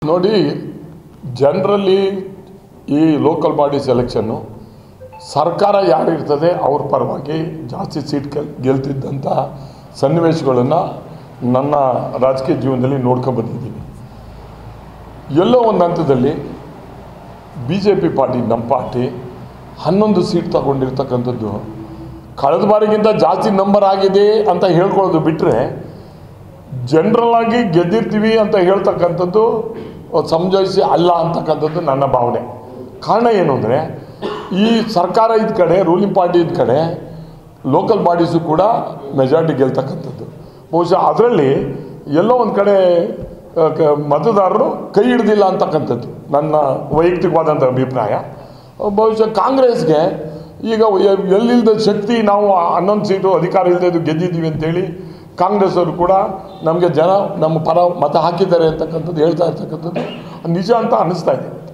ನೋಡಿ ಜನರಲ್ಲಿ ಈ ಲೋಕಲ್ ಬಾಡೀಸ್ ಎಲೆಕ್ಷನ್ನು ಸರ್ಕಾರ ಯಾರಿರ್ತದೆ ಅವ್ರ ಪರವಾಗಿ ಜಾಸ್ತಿ ಸೀಟ್ ಗೆಲ್ ಗೆಲ್ತಿದ್ದಂಥ ಸನ್ನಿವೇಶಗಳನ್ನು ನನ್ನ ರಾಜಕೀಯ ಜೀವನದಲ್ಲಿ ನೋಡ್ಕೊಂಡು ಬಂದಿದ್ದೀನಿ ಎಲ್ಲೋ ಒಂದು ಹಂತದಲ್ಲಿ ಬಿ ಜೆ ಪಿ ಪಾರ್ಟಿ ನಮ್ಮ ಪಾರ್ಟಿ ಹನ್ನೊಂದು ಸೀಟ್ ತಗೊಂಡಿರ್ತಕ್ಕಂಥದ್ದು ಕಳೆದ ಬಾರಿಗಿಂತ ಜಾಸ್ತಿ ನಂಬರ್ ಆಗಿದೆ ಅಂತ ಹೇಳ್ಕೊಳ್ಳೋದು ಬಿಟ್ಟರೆ ಜನರಲ್ ಆಗಿ ಗೆದ್ದಿರ್ತೀವಿ ಅಂತ ಹೇಳ್ತಕ್ಕಂಥದ್ದು ಸಮಜಾಯಿಸಿ ಅಲ್ಲ ಅಂತಕ್ಕಂಥದ್ದು ನನ್ನ ಭಾವನೆ ಕಾರಣ ಏನು ಅಂದರೆ ಈ ಸರ್ಕಾರ ಇದ್ದ ಕಡೆ ರೂಲಿಂಗ್ ಪಾರ್ಟಿ ಇದ್ದ ಕಡೆ ಲೋಕಲ್ ಬಾಡೀಸು ಕೂಡ ಮೆಜಾರಿಟಿ ಗೆಲ್ತಕ್ಕಂಥದ್ದು ಬಹುಶಃ ಅದರಲ್ಲಿ ಎಲ್ಲೋ ಒಂದು ಕಡೆ ಆ, ಕ- ಮತದಾರರು ಕೈ ಹಿಡ್ದಿಲ್ಲ ಅಂತಕ್ಕಂಥದ್ದು ನನ್ನ ವೈಯಕ್ತಿಕವಾದಂಥ ಅಭಿಪ್ರಾಯ ಬಹುಶಃ ಕಾಂಗ್ರೆಸ್ಗೆ ಈಗ ಎ- ಎಲ್ಲಿಲ್ಲದ ಶಕ್ತಿ ನಾವು ಹನ್ನೊಂದು ಸೀಟು ಅಧಿಕಾರ ಇಲ್ಲದೆ ಗೆದ್ದಿದ್ದೀವಿ ಅಂತೇಳಿ ಕಾಂಗ್ರೆಸ್ ಅವರು ಕೂಡ ನಮಗೆ ಜನ ನಮ್ಮ ಪರ ಮತ ಹಾಕಿದ್ದಾರೆ ಅಂತಕ್ಕಂಥದ್ದು ಹೇಳ್ತಾ ಇರ್ತಕ್ಕಂಥದ್ದು ನಿಜ ಅಂತ ಅನ್ನಿಸ್ತಾ ಇದೆ